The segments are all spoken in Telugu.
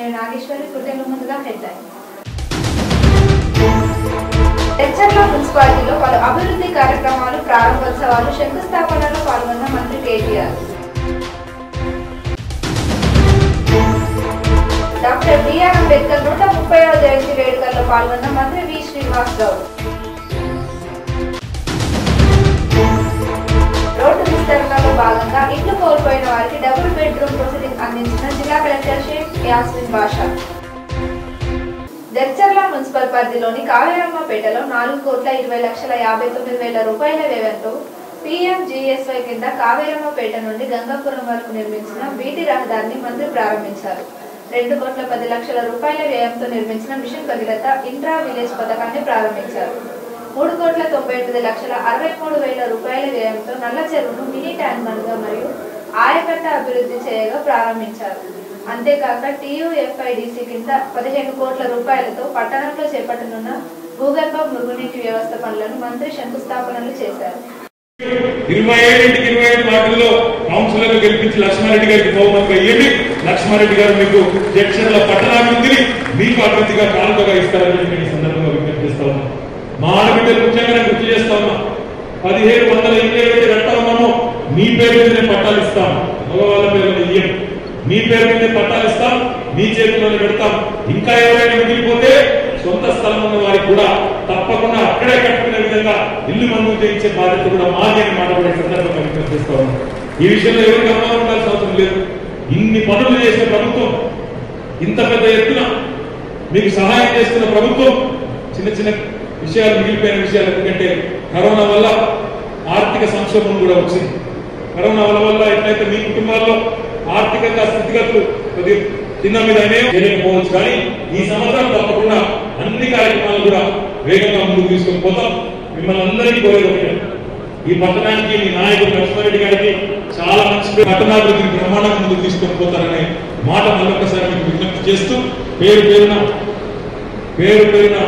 నేను నాగేశ్వరి కృతజ్ఞ ముందుగా హెడ్లైన్ హెచ్చర్ల మున్సిపాలిటీలో పలు అభివృద్ధి కార్యక్రమాలు ప్రారంభోత్సవాలు శంకుస్థాపనలో పాల్గొన్న మంత్రి కేటీఆర్ డాక్టర్ బిఆర్ అంబేద్కర్ నూట ముప్పైవ జయంతి వేడుకల్లో పాల్గొన్న మంత్రి వి శ్రీనివాస్ గౌడ్ రోడ్డు విస్తరణలో భాగంగా ఇల్లు కోల్పోయిన వారికి డబుల్ బెడ్రూమ్ ప్రొసీడింగ్ అందించిన జిల్లా కలెక్టర్ షేక్ యాస్మిన్ బాషా జడ్చర్ల మున్సిపల్ పరిధిలోని కావేరమ్మపేటలో నాలుగు కోట్ల ఇరవై లక్షల యాభై తొమ్మిది వేల రూపాయల వ్యయంతో పీఎంజీఎస్వై కింద కావేరమ్మపేట నుండి గంగాపురం వరకు నిర్మించిన బీటీ రహదారిని మంత్రి ప్రారంభించారు రెండు కోట్ల పది లక్షల రూపాయల వ్యయంతో నిర్మించిన మిషన్ భగీరథ ఇంట్రా విలేజ్ పథకాన్ని ప్రారంభించారు మూడు కోట్ల తొంభై ఎనిమిది లక్షల అరవై మూడు వేల రూపాయల వ్యయంతో నల్ల చెరువును మినీ ట్యాంక్ గా మరియు ఆయకట్ట అభివృద్ధి చేయగా ప్రారంభించారు అంతేకాక టీయూఎఫ్ఐడిసి కింద పదిహేను కోట్ల రూపాయలతో పట్టణంలో చేపట్టనున్న భూగర్భ మురుగునీటి వ్యవస్థ పనులను మంత్రి శంకుస్థాపనలు చేశారు ఇరవై ఏడింటికి ఇరవై ఏడు వాటిల్లో కౌన్సిలర్లు గెలిపించి లక్ష్మారెడ్డి గారికి బహుమతిగా ఇవ్వండి లక్ష్మారెడ్డి గారు మీకు జడ్చర్ల పట్టణాభివృద్ధిని మీకు అభివృద్ధిగా కానుకగా ఇస్తారని చెప్పి ఈ సందర్భంగా విజ్ఞప్తి చేస్తా ఉన్నాం మా ఆడబిడ్డలు ముఖ్యంగా నేను గుర్తు చేస్తా ఉన్నా పదిహేడు వందల ఇల్లు ఏవైతే కట్టా ఉన్నామో మీ పేరు మీదనే పట్టాలు ఇస్తాం మగవాళ్ళ పేరు మీద ఇయ్యం మీ పేరు మీదే పట్టాలు ఇస్తాం మీ చేతుల్లోనే పెడతాం ఇంకా ఎవరైనా మిగిలిపోతే సొంత స్థలం ఉన్న వారికి కూడా తప్పకుండా అక్కడే కట్టుకునే విధంగా ఇల్లు మంజూరు చేయించే బాధ్యత కూడా మాది అని మాట కూడా ఈ సందర్భంగా విజ్ఞప్తి చేస్తా ఉన్నాం ఈ విషయంలో ఎవరు గమనం ఉండాల్సిన అవసరం లేదు ఇన్ని పనులు చేసే ప్రభుత్వం ఇంత పెద్ద ఎత్తున మీకు సహాయం చేస్తున్న ప్రభుత్వం చిన్న చిన్న విషయాలు మిగిలిపోయిన విషయాలు ఎందుకంటే కరోనా వల్ల ఆర్థిక సంక్షోభం కూడా వచ్చింది కరోనా వల్ల వల్ల ఎట్లయితే మీ కుటుంబాల్లో ఆర్థికంగా స్థితిగతులు కొద్దిగా చిన్న మీద చేయకపోవచ్చు కానీ ఈ సంవత్సరం తప్పకుండా అన్ని కార్యక్రమాలు కూడా వేగంగా ముందుకు తీసుకొని పోతాం మిమ్మల్ని అందరికీ కోరేది ఒకటే ఈ పట్టణానికి మీ నాయకుడు లక్ష్మారెడ్డి గారికి చాలా మంచి పేరు, పట్టణాభివృద్ధికి బ్రహ్మాండంగా ముందుకు తీసుకొని పోతారనే మాట మళ్ళొక్కసారి మీకు విజ్ఞప్తి చేస్తూ పేరు పేరున పేరు పేరున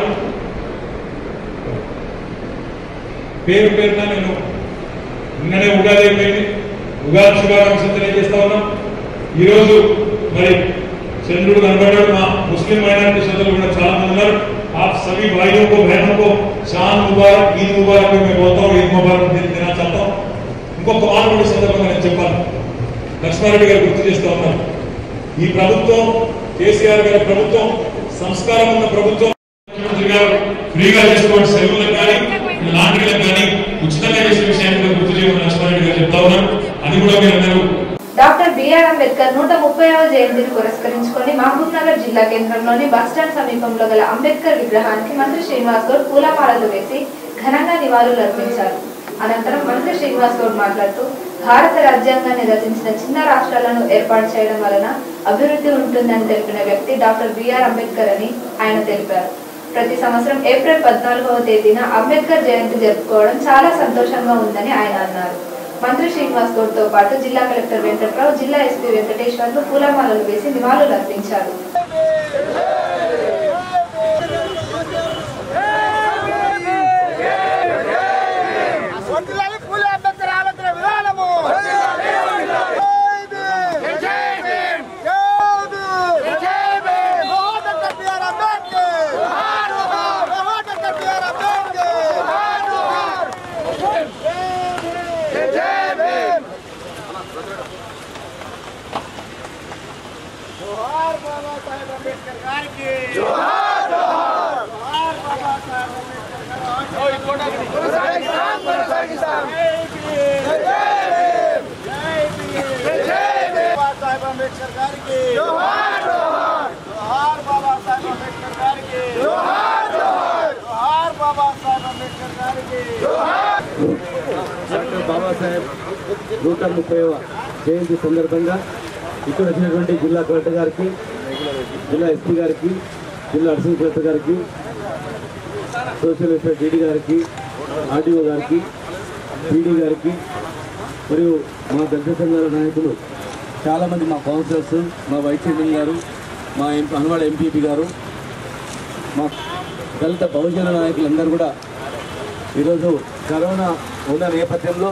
పేరు పేరున నేను నిన్ననే ఉగాది అయిపోయింది ఉగాది శుభాకాంక్షలు తెలియజేస్తా ఉన్నాం ఈరోజు మరి చంద్రుడు కనబడ్డాడు మా ముస్లిం మైనారిటీ సోదరులు కూడా చాలా మంది ఉన్నారు आप सभी भाइयों को बहनों को शान मुबारक ईद मुबारक में मैं बोलता हूँ ईद मुबारक दिन देना चाहता हूँ ఇంకొక మాట కూడా ఈ సందర్భంగా నేను చెప్పాను లక్ష్మారెడ్డి గారు గుర్తు చేస్తా ఉన్నారు ఈ ప్రభుత్వం కేసీఆర్ గారి ప్రభుత్వం సంస్కారం ఉన్న ప్రభుత్వం ముఖ్యమంత్రి గారు ఫ్రీగా చేసుకోండి సెలవులకు కానీ లాంటిలకు కానీ ఉచితంగా చేసే విషయాన్ని కూడా గుర్తు చేయమని లక్ష్మారెడ్డి గారు చెప్తా ఉన్నారు అది కూడా మీరు అందరూ డాక్టర్ బిఆర్ అంబేద్కర్ నూట ముప్పైవ జయంతిని పురస్కరించుకొని మహబూబ్ నగర్ జిల్లా కేంద్రంలోని బస్టాండ్ సమీపంలో గల అంబేద్కర్ విగ్రహానికి మంత్రి శ్రీనివాస్ గౌడ్ పూలమాలలు వేసి ఘనంగా నివాళులు అర్పించారు అనంతరం మంత్రి శ్రీనివాస్ గౌడ్ మాట్లాడుతూ భారత రాజ్యాంగాన్ని రచించిన చిన్న రాష్ట్రాలను ఏర్పాటు చేయడం వలన అభివృద్ధి ఉంటుందని తెలిపిన వ్యక్తి డాక్టర్ బిఆర్ అంబేద్కర్ అని ఆయన తెలిపారు ప్రతి సంవత్సరం ఏప్రిల్ పద్నాలుగవ తేదీన అంబేద్కర్ జయంతి జరుపుకోవడం చాలా సంతోషంగా ఉందని ఆయన అన్నారు మంత్రి శ్రీనివాస్ గౌడ్ తో పాటు జిల్లా కలెక్టర్ వెంకట్రావు జిల్లా ఎస్పీ వెంకటేశ్వర్లు పూలమాలలు వేసి నివాళులు అర్పించారు వర్ధిల్లాలి పూలే అంబేద్కర్ ఆలోచన విధానము జై భీమ్! జై భీమ్! జోహార్ డాక్టర్ బిఆర్ అంబేద్కర్! జోహార్ డాక్టర్ బిఆర్ అంబేద్కర్! జై భీమ్! జోహార్ బాబాసాహెబ్ అంబేద్కర్ గారికి జోహార్ జోహార్ బాబాసాహెబ్ అంబేద్కర్ గారికి కొనసాగిస్తాం కొనసాగిస్తాం బాబాసాహెబ్ అంబేద్కర్ గారికి జోహార్ జోహార్ జోహార్ బాబాసాహెబ్ అంబేద్కర్ గారికి జోహార్ జోహార్ జోహార్ బాబాసాహెబ్ అంబేద్కర్ గారికి డాక్టర్ బాబాసాహెబ్ నూట ముప్పైవ జయంతి సందర్భంగా ఇక్కడ వచ్చినటువంటి జిల్లా కలెక్టర్ గారికి జిల్లా ఎస్పీ గారికి జిల్లా అడిషనల్ కలెక్టర్ గారికి సోషల్ వెల్ఫేర్ డీడీ గారికి ఆర్డీఓ గారికి పీడీ గారికి మరియు మా దళిత సంఘాల నాయకులు చాలామంది మా కౌన్సిలర్స్ మా వైస్ చైర్మన్ గారు మా ఎం అనవాడ ఎంపీపీ గారు మా దళిత బహుజన నాయకులందరూ కూడా ఈరోజు కరోనా ఉన్న నేపథ్యంలో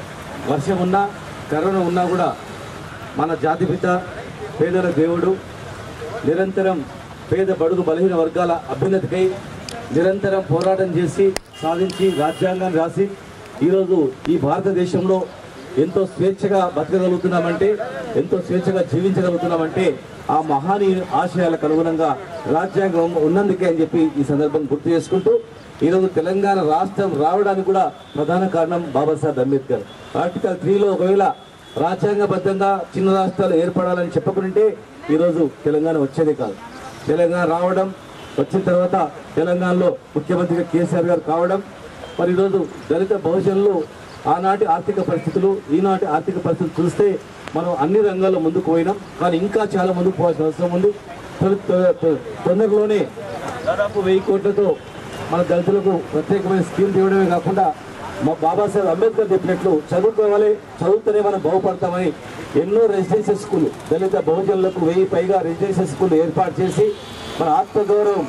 వర్షం ఉన్నా కరోనా ఉన్నా కూడా మన జాతిపిత పేదల దేవుడు నిరంతరం పేద బడుగు బలహీన వర్గాల అభ్యున్నతికై నిరంతరం పోరాటం చేసి సాధించి రాజ్యాంగాన్ని రాసి ఈరోజు ఈ భారతదేశంలో ఎంతో స్వేచ్ఛగా బతకగలుగుతున్నామంటే ఎంతో స్వేచ్ఛగా జీవించగలుగుతున్నామంటే ఆ మహానీయ ఆశయాలకు అనుగుణంగా రాజ్యాంగం ఉన్నందుకే అని చెప్పి ఈ సందర్భం గుర్తు చేసుకుంటూ ఈరోజు తెలంగాణ రాష్ట్రం రావడానికి కూడా ప్రధాన కారణం బాబాసాహెబ్ అంబేద్కర్ ఆర్టికల్ త్రీలో ఒకవేళ రాజ్యాంగబద్ధంగా చిన్న రాష్ట్రాలు ఏర్పడాలని చెప్పకుంటే ఈరోజు తెలంగాణ వచ్చేదే కాదు తెలంగాణ రావడం వచ్చిన తర్వాత తెలంగాణలో ముఖ్యమంత్రిగా కేసీఆర్ గారు కావడం మరి ఈరోజు దళిత బహుజనులు ఆనాటి ఆర్థిక పరిస్థితులు ఈనాటి ఆర్థిక పరిస్థితులు చూస్తే మనం అన్ని రంగాల్లో ముందుకు పోయినాం కానీ ఇంకా చాలా ముందుకు పోవాల్సిన అవసరం ఉంది తొలి- తొ- తొ- తొందరలోనే దాదాపు వెయ్యి కోట్లతో మన దళితులకు ప్రత్యేకమైన స్కీమ్ ఇవ్వడమే కాకుండా మా బాబాసాహెబ్ అంబేద్కర్ చెప్పినట్లు చదువుకోవాలి చదువుతూనే మనం బాగుపడతామని ఎన్నో రెసిడెన్షియల్ స్కూల్ దళిత బహుజనులకు వెయ్యి పైగా రెసిడెన్షియల్ స్కూల్ ఏర్పాటు చేసి మన ఆత్మగౌరవం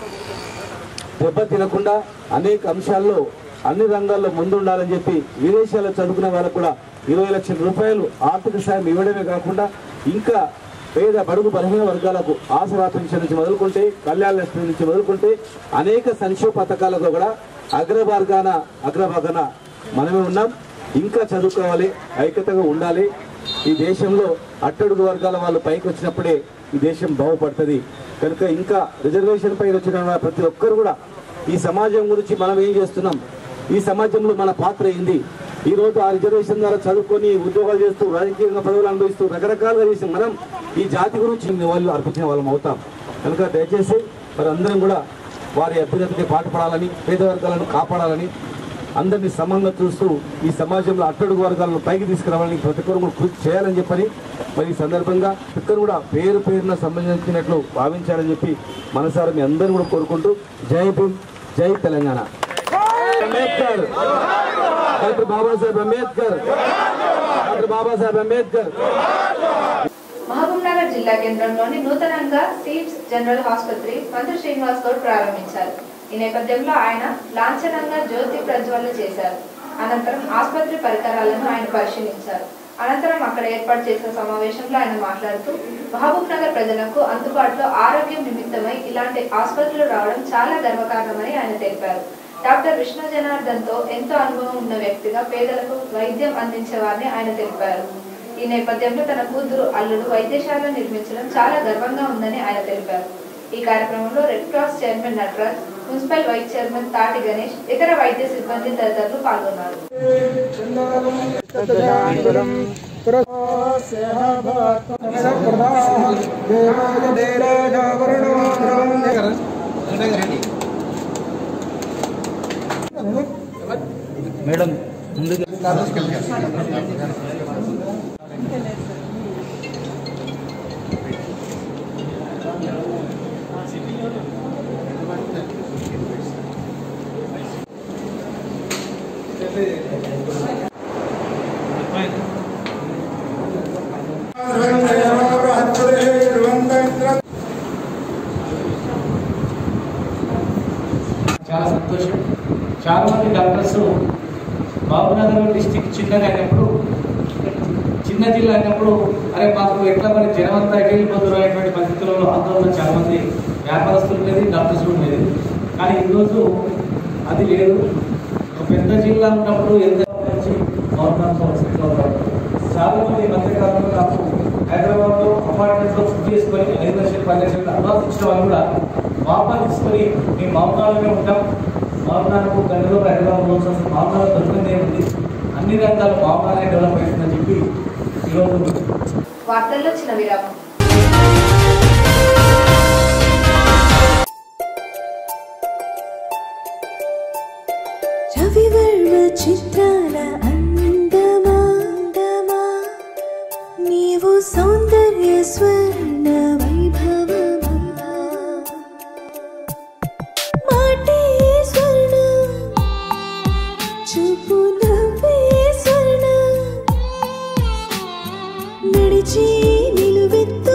దెబ్బ తినకుండా అనేక అంశాల్లో అన్ని రంగాల్లో ముందుండాలని చెప్పి విదేశాల్లో చదువుకునే వాళ్ళకు కూడా ఇరవై లక్షల రూపాయలు ఆర్థిక సాయం ఇవ్వడమే కాకుండా ఇంకా పేద బడుగు బలహీన వర్గాలకు ఆసరా పెన్షన్ నుంచి మొదలుకుంటే కళ్యాణ లక్ష్మి నుంచి మొదలుకుంటే అనేక సంక్షేమ పథకాలకు కూడా అగ్రభాగాన అగ్రభాగాన మనమే ఉన్నాం ఇంకా చదువుకోవాలి ఐక్యతగా ఉండాలి ఈ దేశంలో అట్టడుగు వర్గాల వాళ్ళు పైకి వచ్చినప్పుడే ఈ దేశం బాగుపడుతుంది కనుక ఇంకా రిజర్వేషన్ పైన వచ్చిన ప్రతి ఒక్కరు కూడా ఈ సమాజం గురించి మనం ఏం చేస్తున్నాం ఈ సమాజంలో మన పాత్ర ఏంది ఈ రోజు ఆ రిజర్వేషన్ ద్వారా చదువుకొని ఉద్యోగాలు చేస్తూ రాజకీయంగా పదవులు అనుభవిస్తూ రకరకాలుగా చేసి మనం ఈ జాతి గురించి వాళ్ళు అర్పించిన వాళ్ళం అవుతాం కనుక దయచేసి మరి అందరం కూడా వారి అభ్యున్నతికి పాటుపడాలని పేద వర్గాలను కాపాడాలని అందరినీ సమానంగా చూస్తూ ఈ సమాజంలో అట్టడుగు వర్గాలను పైకి తీసుకురావాలని ప్రతి ఒక్కరు కూడా కృషి చేయాలని చెప్పని మరి ఈ సందర్భంగా ఒక్కరు కూడా పేరు పేరున సంబంధించినట్లు భావించాలని చెప్పి మనసారా మీ అందరూ కూడా కోరుకుంటూ జై భీమ్ జై తెలంగాణ అంబేద్కర్ డాక్టర్ బాబాసాహెబ్ అంబేద్కర్ డాక్టర్ బాబాసాహెబ్ అంబేద్కర్ మహబూబ్ నగర్ జిల్లా కేంద్రంలోని నూతనంగా సీమ్స్ జనరల్ ఆసుపత్రి మంత్రి శ్రీనివాస్ గౌడ్ ప్రారంభించారు ఈ నేపథ్యంలో ఆయన లాంఛనంగా జ్యోతి ప్రజ్వలన చేశారు అనంతరం ఆసుపత్రి పరికరాలను ఆయన పరిశీలించారు అనంతరం అక్కడ ఏర్పాటు చేసిన సమావేశంలో ఆయన మాట్లాడుతూ మహబూబ్ నగర్ ప్రజలకు అందుబాటులో ఆరోగ్యం నిమిత్తమై ఇలాంటి ఆసుపత్రులు రావడం చాలా గర్వకారణమని ఆయన తెలిపారు డాక్టర్ విష్ణు జనార్దన్ తో ఎంతో అనుభవం ఉన్న వ్యక్తిగా పేదలకు వైద్యం అందించేవారని ఆయన తెలిపారు ఈ నేపథ్యంలో తన కూతురు అల్లుడు వైద్యశాల నిర్మించడం చాలా గర్వంగా ఉందని ఆయన తెలిపారు ఈ కార్యక్రమంలో red cross chairman Nataraj municipal vice chairman Tati Ganesh ఇతర వైద్య సిబ్బంది తదితరులు పాల్గొన్నారు మేడం ముందుగా చాలా సంతోషం చాలా మంది డాక్టర్స్ బాబునగర్ డిస్టిక్ చిన్నగా అయినప్పుడు చిన్న జిల్లా అయినప్పుడు అరే మాకు ఎట్లా మరి జనం అంతా ఎటు వెళ్ళిపోతారు అనేటువంటి పరిస్థితుల్లో ఆందోళన చాలా మంది వ్యాపారస్తులు ఉండేది డాక్టర్స్ కూడా ఉండేది కానీ ఈరోజు అది లేదు ఒక పెద్ద జిల్లా ఉన్నప్పుడు ఎంత నుంచి గవర్నమెంట్ పరిస్థితిలో ఉన్నారు చాలా మంది ఈ మధ్యకాలంలో నాకు హైదరాబాద్లో అపార్ట్మెంట్లో ఫుడ్ చేసుకొని ఐదు లక్షలు పది లక్షలు అడ్వాన్స్ ఇచ్చిన వాళ్ళు కూడా వాపస్ తీసుకొని మేము మామూలుగానే ఉంటాం మామూలు గంటలో హైదరాబాద్ రోజు మామూలుగా దొరికిందే ఉంది అన్ని రంగాలు మామూలుగానే డెవలప్ అవుతుందని చెప్పి ఈరోజు వార్తల్లో చిన్న విరామం రవివర్మ చిత్రాల అందమా అందమా నీవు సౌందర్య స్వర్ణ వైభవమా మాటే స్వర్ణ చూపు నవ్వే స్వర్ణ నడిచి నిలువెత్తు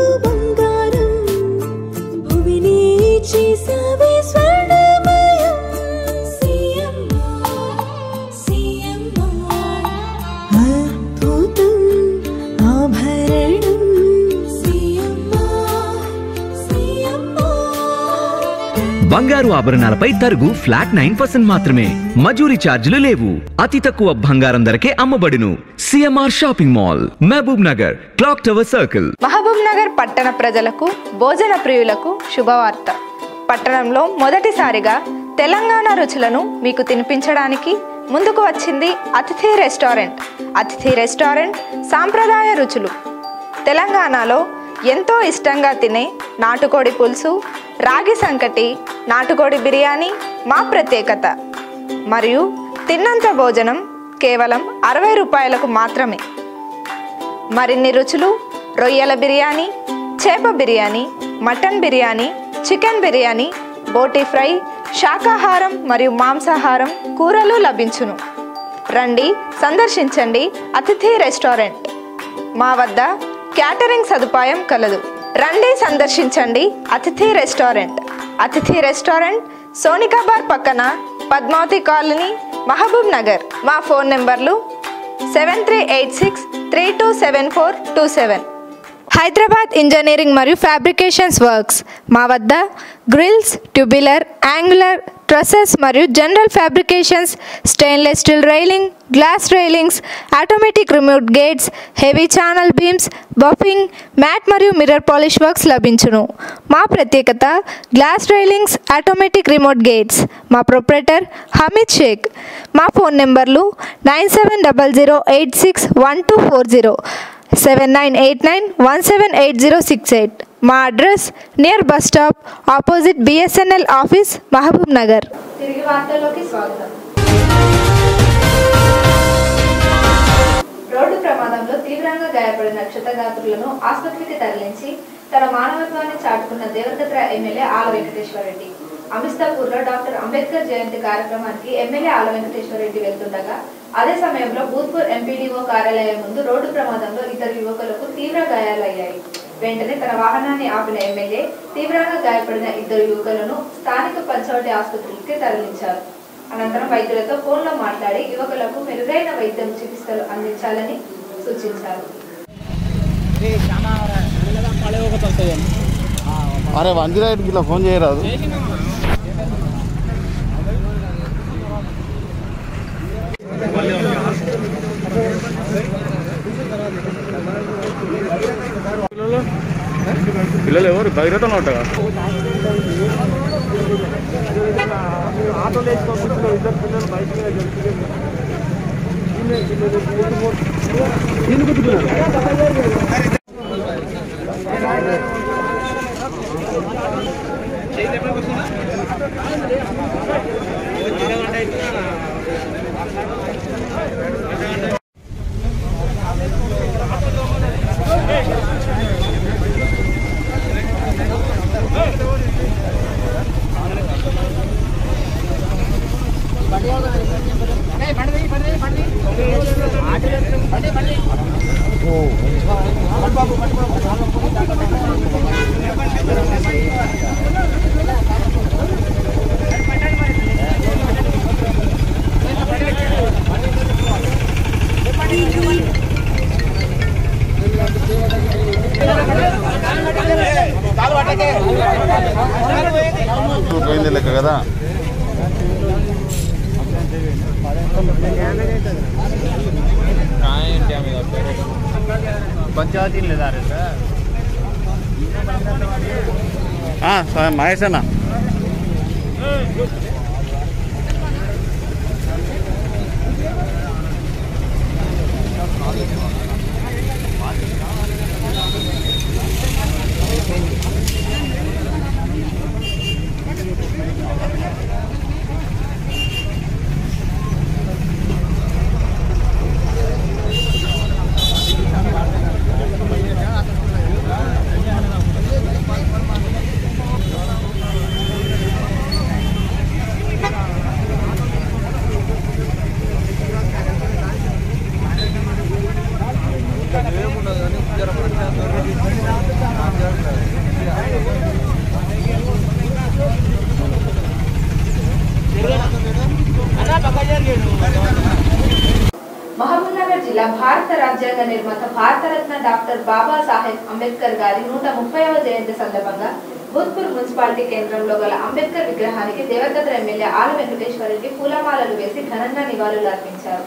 బంగారు ఆభరణాలపై తరుగు ఫ్లాట్ నైన్ పర్సెంట్ మాత్రమే మజూరీ ఛార్జీలు లేవు అతి తక్కువ బంగారం ధరకే అమ్మబడును CMR shopping mall Mahabub Nagar clock tower circle Mahabub Nagar పట్టణ ప్రజలకు భోజన ప్రియులకు శుభవార్త పట్టణంలో మొదటిసారిగా తెలంగాణ రుచులను మీకు తినిపించడానికి ముందుకు వచ్చింది అతిథి రెస్టారెంట్ అతిథి రెస్టారెంట్ సాంప్రదాయ రుచులు తెలంగాణలో ఎంతో ఇష్టంగా తినే నాటుకోడి పులుసు రాగి సంకటి నాటుకోడి బిర్యానీ మా ప్రత్యేకత మరియు తిన్నంత భోజనం కేవలం అరవై రూపాయలకు మాత్రమే మరిన్ని రుచులు రొయ్యల బిర్యానీ చేప బిర్యానీ మటన్ బిర్యానీ చికెన్ బిర్యానీ బోటి ఫ్రై శాకాహారం మరియు మాంసాహారం కూరలు లభించును రండి సందర్శించండి అతిథి రెస్టారెంట్ మా వద్ద క్యాటరింగ్ సదుపాయం కలదు రండి సందర్శించండి అతిథి రెస్టారెంట్ అతిథి రెస్టారెంట్ సోనికాబార్ పక్కన పద్మావతి కాలనీ మహబూబ్ నగర్ మా ఫోన్ నెంబర్లు seven three eight six three two seven four two seven Hyderabad engineering మరియు ఫ్యాబ్రికేషన్స్ వర్క్స్ మా వద్ద గ్రిల్స్ ట్యూబులర్ యాంగులర్ ట్రసెస్ మరియు general fabrications stainless steel railing glass railings automatic remote gates heavy channel beams buffing mat మరియు మిర్రర్ పాలిష్ వర్క్స్ లభించును మా ప్రత్యేకత glass railings automatic remote gates మా ప్రొపరేటర్ హమీద్ షేక్ మా ఫోన్ నెంబర్లు nine seven double zero eight six one two four zero seven nine eight nine one seven eight zero six eight మా address near bus stop opposite BSNL office Mahabub Nagar తిరిగి వార్తల్లోకి స్వాగతం రోడ్డు ప్రమాదంలో తీవ్రంగా గాయపడిన క్షతగాత్రులను ఆసుపత్రికి తరలించి తన మానవత్వాన్ని చాటుకున్న దేవరకద్ర ఎమ్మెల్యే ఆల వెంకటేశ్వరరెడ్డి అమిస్తాపూర్లో డాక్టర్ అంబేద్కర్ జయంతి కార్యక్రమానికి ఎమ్మెల్యే ఆల వెంకటేశ్వరరెడ్డి వెళ్తుండగా అదే సమయంలో భూత్పూర్ ఎంపీడీఓ కార్యాలయం ముందు రోడ్డు ప్రమాదంలో ఇద్దరు యువకులకు తీవ్ర గాయాలయ్యాయి వెంటనే తన వాహనాన్ని ఆపిన ఎమ్మెల్యే తీవ్రంగా గాయపడిన ఇద్దరు యువకులను స్థానిక పంచవటి ఆసుపత్రికి తరలించారు అనంతరం వైద్యులతో ఫోన్లో మాట్లాడి యువకులకు మెరుగైన వైద్యం చికిత్సలు అందించాలని సూచించారు అరే వన్ జీరో ఎయిట్కి ఇట్లా ఫోన్ చేయరాదు పిల్లలు ఎవరు భగీరథంలో ఉంటారా ఆటోలో వేసుకోకుండా ఇద్దరు పిల్లలు బయట పోయింది లెక్క కదా పంచాయతీ లేదా మహేష్ అన్న మహబూబ్నగర్ జిల్లా భారత రాజ్యాంగ నిర్మాత భారతరత్న డాక్టర్ బాబాసాహెబ్ అంబేద్కర్ గారి నూట ముప్పైవ జయంతి సందర్భంగా భూత్పూర్ మున్సిపాలిటీ కేంద్రంలో గల అంబేద్కర్ విగ్రహానికి దేవరకద్ర ఎమ్మెల్యే ఆల వెంకటేశ్వర రెడ్డి పూలమాలలు వేసి ఘనంగా నివాళులు అర్పించారు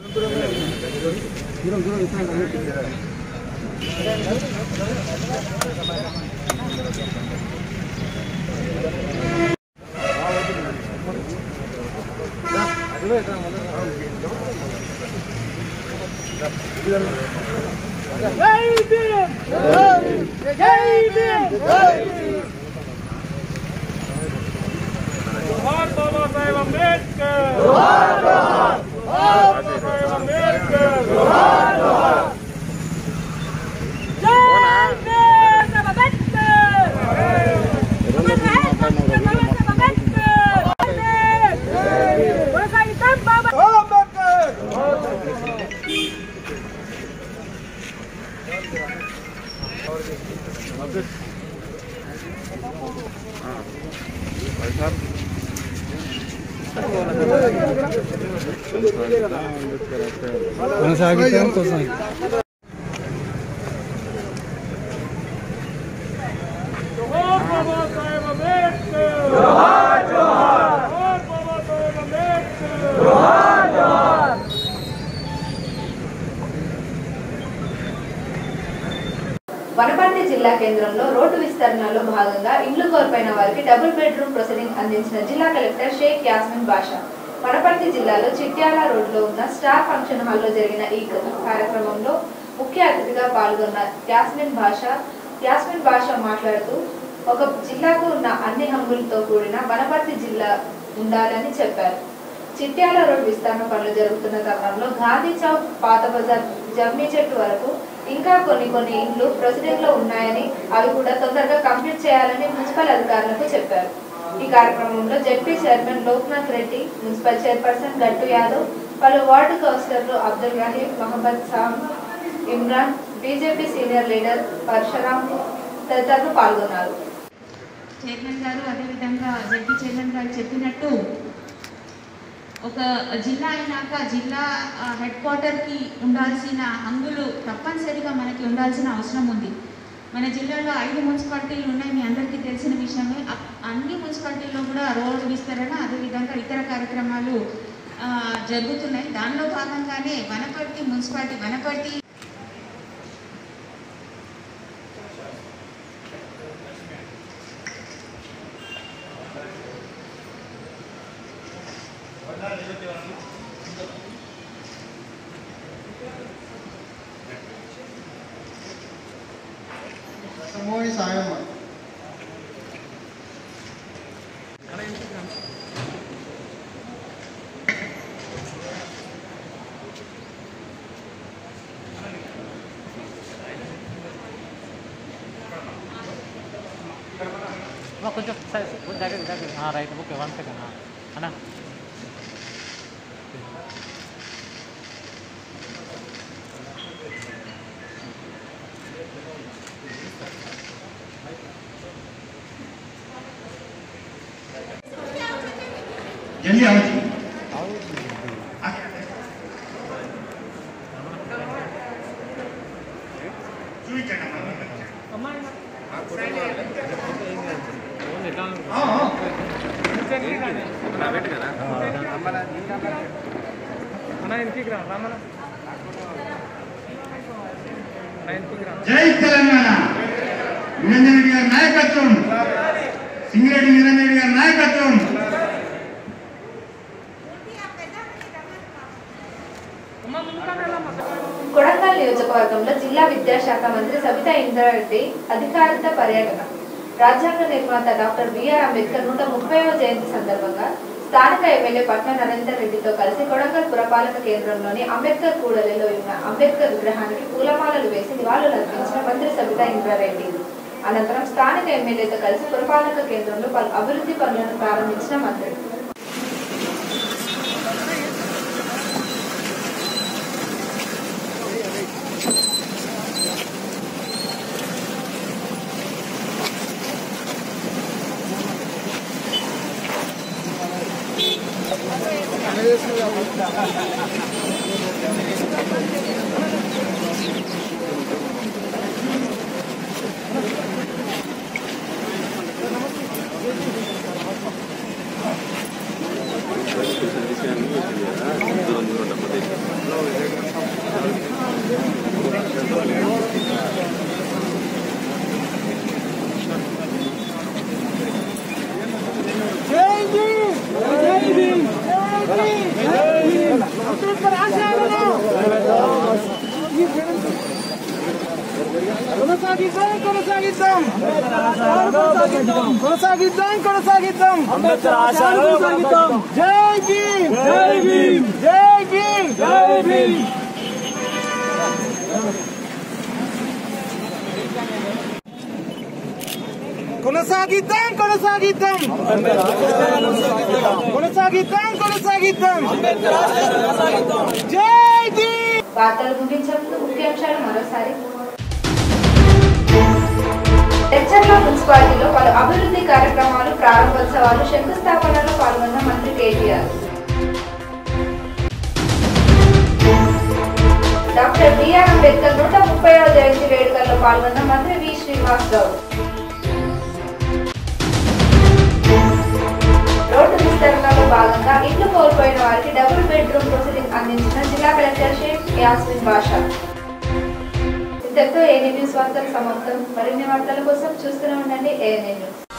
వనపర్తి జిల్లా కేంద్రంలో రోడ్డు విస్తరణలో భాగంగా ఇండ్లు కోల్పోయిన వారికి డబుల్ బెడ్రూమ్ ప్రొసీడింగ్ అందించిన జిల్లా కలెక్టర్ షేక్ యాస్మిన్ బాషా వనపర్తి జిల్లాలో చిట్యాల రోడ్లో ఉన్న స్టార్ ఫంక్షన్ హాల్లో జరిగిన ఈ కార్యక్రమంలో ముఖ్య అతిథిగా పాల్గొన్న యాస్మిన్ బాషా యాస్మిన్ బాషా మాట్లాడుతూ ఒక జిల్లాకు ఉన్న అన్ని హంగులతో కూడిన వనపర్తి జిల్లా ఉండాలని చెప్పారు చిట్యాల రోడ్ విస్తరణ పనులు జరుగుతున్న తరుణంలో గాంధీ చౌక్ పాత బజార్ జమ్మి చెట్టు వరకు ఇంకా కొన్ని కొన్ని ఇండ్లు ప్రొసీడింగ్ లో ఉన్నాయని అవి కూడా తొందరగా కంప్లీట్ చేయాలని మున్సిపల్ అధికారులకు చెప్పారు ఈ కార్యక్రమంలో ZP chairman Loknath Reddy municipal chairperson Gattu Yadav పలు వార్డు కౌన్సిలర్లు Abdul Rahim Mohammed Sam Imran BJP senior leader Parashuram తదితరులు పాల్గొన్నారు చైర్మన్ గారు అదేవిధంగా జడ్పీ చైర్మన్ గారు చెప్పినట్టు ఒక జిల్లా అయినాక జిల్లా ఆ, హెడ్ క్వార్టర్కి ఉండాల్సిన హంగులు తప్పనిసరిగా మనకి ఉండాల్సిన అవసరం ఉంది మన జిల్లాలో ఐదు మున్సిపాలిటీలు ఉన్నాయి మీ అందరికీ తెలిసిన విషయమే అ- అన్ని మున్సిపాలిటీల్లో కూడా రోడ్డు విస్తరణ అదేవిధంగా ఇతర కార్యక్రమాలు ఆ, జరుగుతున్నాయి దానిలో భాగంగానే వనపర్తి మున్సిపాలిటీ వనపర్తి సమోని సాయమ్మ కొంచెం దగ్గర దగ్గర రైట్ ఓకే వన్ సెకండ్ అన్నా జల్దీ అవచ్చు జై తెలంగాణ నిరంజన్ రెడ్డి గారి నాయకత్వం సింగిరెడ్డి నిరంజన్ రెడ్డి గారి నాయకత్వం కొడంగల్ నియోజకవర్గంలో జిల్లా విద్యాశాఖ మంత్రి సబితా ఇంద్రారెడ్డి అధికారిత పర్యటన రాజ్యాంగ నిర్మాత డాక్టర్ బిఆర్ అంబేద్కర్ నూట ముప్పైవ జయంతి సందర్భంగా స్థానిక ఎమ్మెల్యే పట్న నరేందర్ రెడ్డితో కలిసి కొడంగల్ పురపాలక కేంద్రంలోని అంబేద్కర్ కూడలిలో ఉన్న అంబేద్కర్ విగ్రహానికి పూలమాలలు వేసి నివాళులు అర్పించిన మంత్రి సబితా ఇంద్రారెడ్డి అనంతరం స్థానిక ఎమ్మెల్యేతో కలిసి పురపాలక కేంద్రంలో పలు అభివృద్ధి పనులను ప్రారంభించిన మంత్రి కొనసాగిద్దాం కొనసాగిద్దాం కొనసాగిద్దాం కొనసాగిద్దాం కొనసాగిద్దాం జై భీమ్ జై భీమ్ జై భీమ్ జై భీమ్ కొనసాగిద్దాం కొనసాగిద్దాం కొనసాగిద్దాం కొనసాగిద్దాం జై భీమ్ వార్తలు ముగించే ముఖ్యాంశాలు మరోసారి లెక్చర్ల మున్సిపాలిటీలో పలు అభివృద్ధి కార్యక్రమాలు ప్రారంభోత్సవాలు శంకుస్థాపనలో పాల్గొన్న మంత్రి కేటీఆర్ డాక్టర్ బిఆర్ అంబేద్కర్ నూట ముప్పైవ జయంతి వేడుకల్లో పాల్గొన్న మంత్రి వి శ్రీనివాస్ గౌడ్ రోడ్డు విస్తరణలో భాగంగా ఇల్లు కోల్పోయిన వారికి డబుల్ బెడ్రూమ్ ప్రొసీడింగ్ అందించిన జిల్లా కలెక్టర్ షేక్ యాస్మిన్ బాషా ఇంతటితో ఏఎన్ఏ న్యూస్ వార్తలు సమాప్తం మరిన్ని వార్తల కోసం చూస్తూనే ఉండండి ఏఎన్ఏ న్యూస్